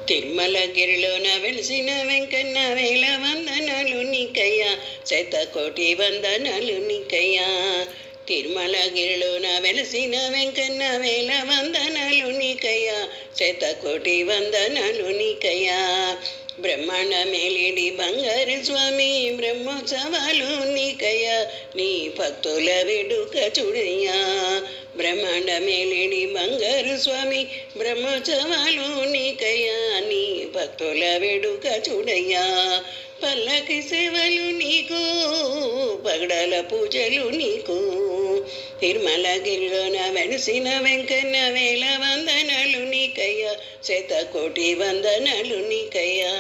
తిరుమలగిరిలోన వెలిసిన వెంకన్న వేల వందనాలు నీకయ్యా శతకోటి వందనాలు నీకయ్యా తిరుమలగిరిలోన వెలిసిన వెంకన్న వేల వందనాలు నీకయ్యా శతకోటి వందనాలు నీకయ్యా బ్రహ్మాండ మేలిడి బంగారు స్వామి బ్రహ్మోత్సవాలు నీకయ్యా నీ భక్తుల వేడుక చూడయ్యా బ్రహ్మాండ మేలిడి బంగారు స్వామి బ్రహ్మోత్సవాలు నీకయ్యా నీ భక్తుల వేడుక చూడయ్యా పల్లకి సేవలు నీకు పగడల పూజలు నీకు తిరుమలగిరిలోన వెలిసిన వెంకన్న వేల వందనాలు నీకయ్యా శతకోటి వందనాలు నీకయ్యా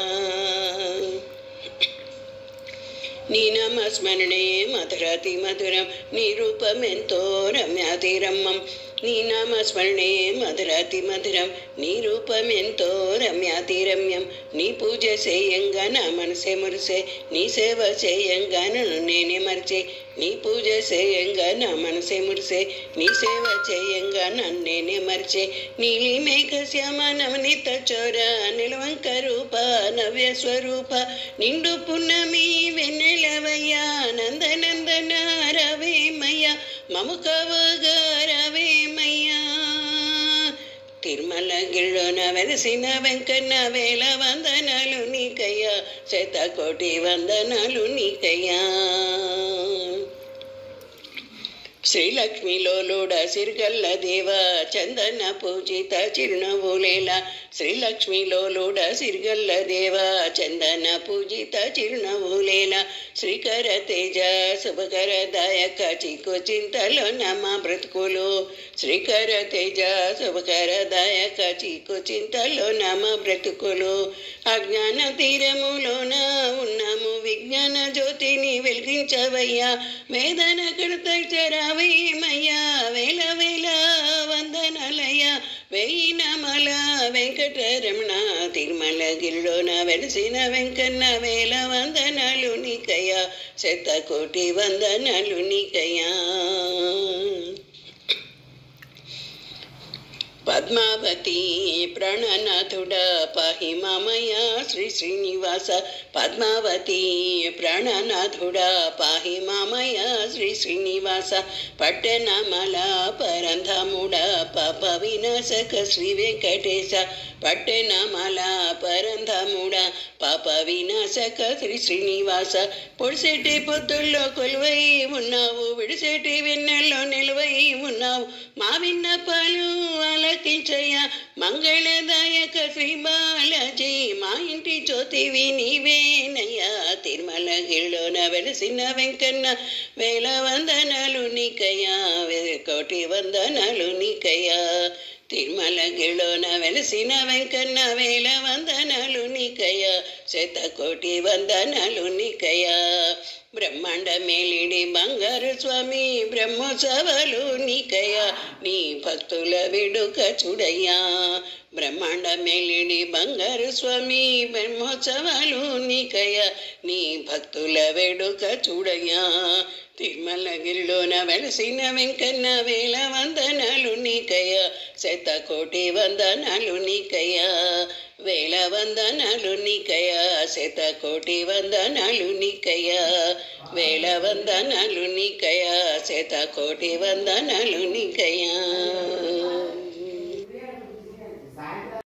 నీ నామస్మరణే మధురాతి మధురం నీ రూపమెంతో రమ్యాతిరమ్మం నీ నామస్మరణే మధురాతి మధురం నీ రూపమెంతో రమ్యాతి రమ్యం నీ పూజ చేయంగా నా మనసే మురిసే నీ సేవ చేయంగా నన్ను నేనే మరిచే నీ పూజ చేయంగా నా మనసే మురిసే నీ సేవ చేయంగా నన్ను నేనే మరిచే నీలి మేఘ శ్యామ నవనీత చోర నిలవంక రూప నవ్య స్వరూప నిండు పున్నమి వెన్నెలవయ్యా నందనందన రవేమయ్య మముకవగా రవేమయ్యా తిరుమలగిరిలోన వెలసిన వెంకన్న వేల వందనాలు నీకయ్యా శతకోటి వందనాలు నీకయ్యా శ్రీలక్ష్మిలోలుడ సిరిగల్ల దేవ చందన పూజిత చిరునవ్వులేల శ్రీలక్ష్మిలోలుడ సిరిగల్ల దేవ చందన పూజిత చిరునవ్వులేల శ్రీకర తేజ శుభకర దాయక చిక్కు చింతలో నమ బ్రతుకులు శ్రీకర తేజ శుభకర దాయక చిక్కు చింతలో నమ బ్రతుకులు అజ్ఞాన తీరములోన ఉన్నాము విజ్ఞాన జ్యోతిని వెలిగించవయ్యా వేదన కడత చరావేమయ్యా వేల వేల వందనలయ్యా వెయ్యి నమల వెంకటరమణ తిరుమల గిరిలోన వెలిసిన వెంకన్న వేల వందనాలు నీకయ్యా శతకోటి వందనాలు నీకయ్యా పద్మావతి ప్రాణనాథుడ పాహి మామయ్య శ్రీ శ్రీనివాస పద్మావతి ప్రాణనాథుడ పాహి మామయ్య శ్రీ శ్రీనివాస పట్టణమల పరంధముడ పాప వినాశక శ్రీ వెంకటేశ పట్టణమల పరంధముడ పాప వినాశక శ్రీ శ్రీనివాస పొడిసెట్టి పొద్దుల్లో కొలువై ఉన్నావు విడిసెట్టి వెన్నెల్లో నిలువై ఉన్నావు మా విన్నపాలు ఆలకించయ్య మంగళదాయక శ్రీ బాలాజీ మా ఇంటి జ్యోతివి నీవేనయ్యా తిరుమలగిరిలోన వెలిసిన వెంకన్న వేల వందనాలు నీకయ్యా కోటి వందనాలు నీకయ్యా తిరుమలగిరిలోన వెలిసిన వెంకన్న వేల వందనాలు నీకయ్యా శతకోటి వందనాలు నీకయ్యా బ్రహ్మాండ మేలిడి బంగారు స్వామి బ్రహ్మోత్సవాలు నీకయ్యా నీ భక్తుల విడుక చూడయ్యా బ్రహ్మాండ మేలిడి బంగారు స్వామి బ్రహ్మోత్సవాలు నీకయ్యా నీ భక్తుల వేడుక చూడయ్యా తిరుమలగిరిలోన వెలసిన వెంకన్న వేల వందనాలు నీకయ్యా శతకోటి వందనాలు నీకయ్యా వేల వందనాలు నీకయ్యా శతకోటి వందనాలు నీకయ్యా వేల వందనాలు నీకయ్యా శతకోటి వందనాలు నీకయ్యా